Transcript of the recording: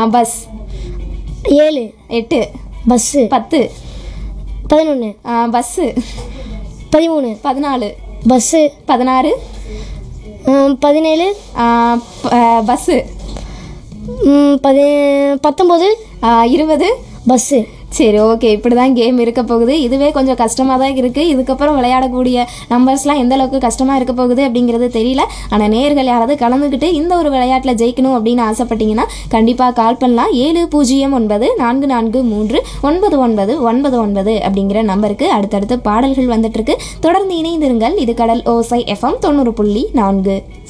bus ஏழு எட்டு bus பத்து பதினொன்று பஸ்ஸு பதிமூணு பதினாலு பஸ்ஸு பதினாறு பதினேழு பஸ்ஸு ம், பதி பத்தொம்போது இருபது பஸ்ஸு சரி ஓகே இப்படி தான் கேம் இருக்க போகுது இதுவே கொஞ்சம் கஷ்டமாக தான் இருக்குது இதுக்கப்புறம் விளையாடக்கூடிய நம்பர்ஸ்லாம் எந்த அளவுக்கு கஷ்டமாக இருக்க போகுது அப்படிங்கிறது தெரியல ஆனால் நேர்கள் யாராவது கலந்துக்கிட்டு இந்த ஒரு விளையாட்டில் ஜெயிக்கணும் அப்படின்னு ஆசைப்பட்டீங்கன்னா கண்டிப்பாக கால் பண்ணலாம் ஏழு பூஜ்ஜியம் ஒன்பது நான்கு நான்கு மூன்று ஒன்பது ஒன்பது ஒன்பது ஒன்பது அப்படிங்கிற நம்பருக்கு அடுத்தடுத்து பாடல்கள் வந்துட்டு இருக்கு தொடர்ந்து இணைந்திருங்கள் இது கடல் ஓசை எஃப்எம் தொண்ணூறு புள்ளி நான்கு